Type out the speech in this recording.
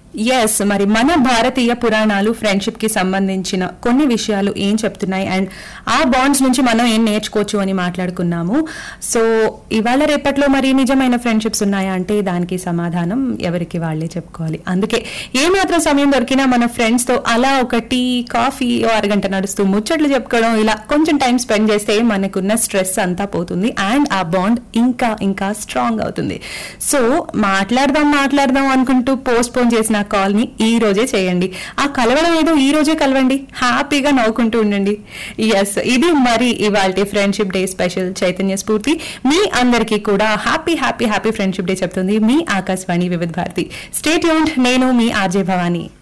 yes మరి మన భారతీయ పురాణాలు ఫ్రెండ్షిప్ కి సంబంధించిన కొన్ని విషయాలు ఏం చెప్తున్నాయి అండ్ ఆ బాండ్స్ నుంచి మనం ఏం నేర్చుకోవచ్చు అని మాట్లాడుకున్నాము సో ఇవాళ రేపట్లో మరి నిజమైన ఫ్రెండ్షిప్స్ ఉన్నాయా అంటే దానికి సమాధానం ఎవరికి వాళ్ళే చెప్పుకోవాలి అందుకే ఏ మాత్రం సమయం దొరికినా మన ఫ్రెండ్స్ తో అలా ఒక టీ కాఫీ ఓ అరగంట నడుస్తూ ముచ్చట్లు చెప్పుకోవడం ఇలా కొంచెం టైం స్పెండ్ చేస్తే మనకున్న స్ట్రెస్ అంతా పోతుంది అండ్ ఆ బాండ్ ఇంకా ఇంకా స్ట్రాంగ్ అవుతుంది సో మాట్లాడదాం మాట్లాడదాం అనుకుంటూ పోస్ట్ పోన్ చేసిన కాల్ ని ఈ రోజే చేయండి ఆ కలవడం ఏదో ఈ రోజే కలవండి హ్యాపీగా నవ్వుకుంటూ ఉండండి ఎస్ ఇది మరి ఇవాళ ఫ్రెండ్షిప్ డే స్పెషల్ చైతన్య స్ఫూర్తి మీ అందరికీ కూడా happy happy happy friendship day చెప్తుంది మీ ఆకాశవాణి వివిధ భారతి స్టేట్ యూన్ నేను మీ ఆర్జే భవానీ